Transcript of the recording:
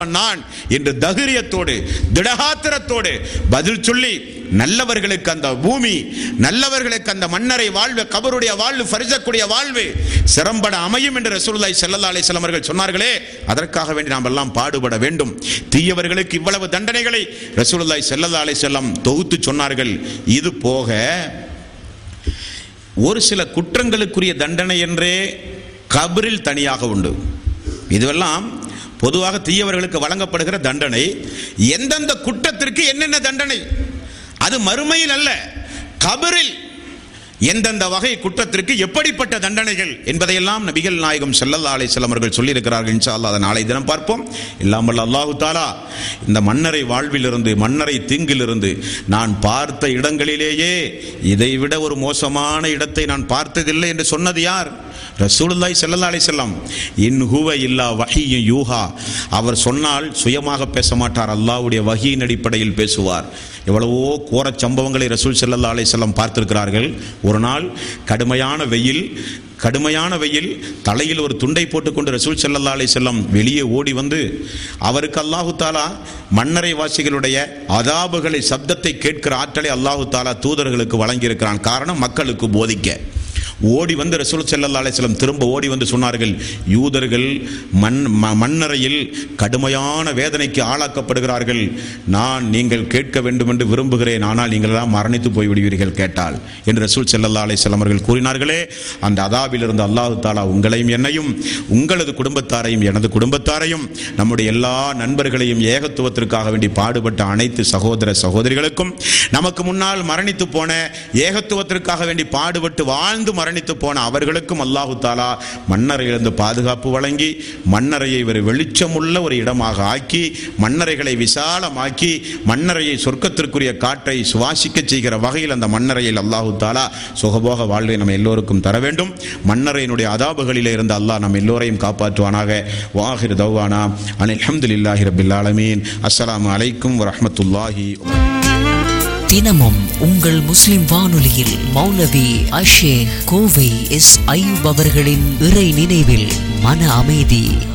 நான் என்று தைரியத்தோடு திடகாத்திரத்தோடு பதில் சொல்லி நல்லவர்களுக்கு அந்த பூமி நல்லவர்களுக்கு அந்த மன்னரை வாழ்வு கபருடைய வாழ்வு பரிசக்கூடிய வாழ்வு சிறம்பட அமையும் என்று ரசூலுல்லாஹி ஸல்லல்லாஹு அலைஹி வஸல்லம் அவர்கள் சொன்னார்களே அதற்காக வேண்டி நாம் எல்லாம் பாடுபட வேண்டும் தீயவர்களுக்கு இவ்வளவு தண்டனைகளை ரசூலுல்லாஹி ஸல்லல்லாஹு அலைஹி வஸல்லம் தொகுத்து சொன்னார்கள் இது போக ஒரு சில குற்றங்களுக்குரிய தண்டனை என்றே கபரில் தனியாக உண்டு இதுவெல்லாம் பொதுவாக தீயவர்களுக்கு வழங்கப்படுகிற தண்டனை எந்தெந்த குற்றத்திற்கு என்னென்ன தண்டனை அது மறுமையில் அல்ல கபரில் எந்தெந்த வகை குற்றத்திற்கு எப்படிப்பட்ட தண்டனைகள் என்பதையெல்லாம் நபிகள் நாயகம் ஸல்லல்லாஹு அலைஹி வஸல்லம் அவர்கள் சொல்லியிருக்கிறார்கள் இன்ஷா அல்லாஹ் அதை நாளை தினம் பார்ப்போம் இல்லாமல் அல்லாஹு தாலா இந்த மன்னரை வாழ்விலிருந்து மன்னரை தீங்கிலிருந்து நான் பார்த்த இடங்களிலேயே இதைவிட ஒரு மோசமான இடத்தை நான் பார்த்ததில்லை என்று சொன்னது யார் ரசூலுல்லாஹி ஸல்லல்லாஹு அலைஹி வஸல்லம் இன் ஹுவ இல்லா வஹியும் யூஹா அவர் சொன்னால் சுயமாக பேச மாட்டார் அல்லாஹ்வுடைய வஹியின் அடிப்படையில் பேசுவார் எவ்வளவோ கோரச் சம்பவங்களை ரசூல் ஸல்லல்லாஹு அலைஹி வஸல்லம் பார்த்திருக்கிறார்கள் ஒரு நாள் கடுமையான வெயில் கடுமையான வெயில் தலையில் ஒரு துண்டை போட்டுக்கொண்டு ரசூல் ஸல்லல்லாஹு அலைஹி வஸல்லம் வெளியே ஓடி வந்து அவருக்கு அல்லாஹு தாலா மன்னரை வாசிகளுடைய அதாபுகளை சப்தத்தை கேட்கிற ஆற்றலை அல்லாஹு தாலா தூதர்களுக்கு வழங்கியிருக்கிறான் காரணம் மக்களுக்கு போதிக்க ஓடி வந்து ரசூல் ஸல்லல்லாஹு அலைஹி வஸல்லம் திரும்ப ஓடி வந்து சொன்னார்கள் யூதர்கள் மண் ம- மண்ணறையில் கடுமையான வேதனைக்கு ஆளாக்கப்படுகிறார்கள் நான் நீங்கள் கேட்க வேண்டும் என்று விரும்புகிறேன் ஆனால் நீங்கள் எல்லாம் மரணித்து போய்விடுவீர்கள் கேட்டால் என்று ரசூல் ஸல்லல்லாஹு அலைஹி வஸல்லம் அவர்கள் கூறினார்களே அந்த அதாபிலிருந்து அல்லாஹு தாலா உங்களையும் என்னையும் உங்களது குடும்பத்தாரையும் எனது குடும்பத்தாரையும் நம்முடைய எல்லா நண்பர்களையும் ஏகத்துவத்திற்காக வேண்டி பாடுபட்ட அனைத்து சகோதர சகோதரிகளுக்கும் நமக்கு முன்னால் மரணித்து போன ஏகத்துவத்திற்காக வேண்டி பாடுபட்டு வாழ்ந்து மரணித்து போன அவர்களுக்கும் அல்லாஹு தாலா மன்னரையிலிருந்து பாதுகாப்பு வழங்கி மன்னரையை ஒரு வெளிச்சமுள்ள ஒரு இடமாக ஆக்கி மன்னரைகளை விசாலமாக்கி மன்னரையை சொர்க்கத்திற்குரிய காற்றை சுவாசிக்க செய்கிற வகையில் அந்த மன்னரையில் அல்லாஹு தாலா சுகபோக வாழ்வை நம்ம எல்லோருக்கும் தர வேண்டும் மன்னரையினுடைய அதாபுகளிலே இருந்து அல்லாஹ் நம் எல்லோரையும் காப்பாற்றுவானாக வாஹிர் தௌவானா அனில் அல்ஹம்துலில்லாஹி ரபில் ஆலமீன் அஸ்ஸலாமு அலைக்கும் வரஹ்மத்துல்லாஹி தினமும் உங்கள் முஸ்லிம் வானொலியில் மௌலவி அஷேக் கோவை எஸ் ஐயூப் அவர்களின் இறை நினைவில் மன அமைதி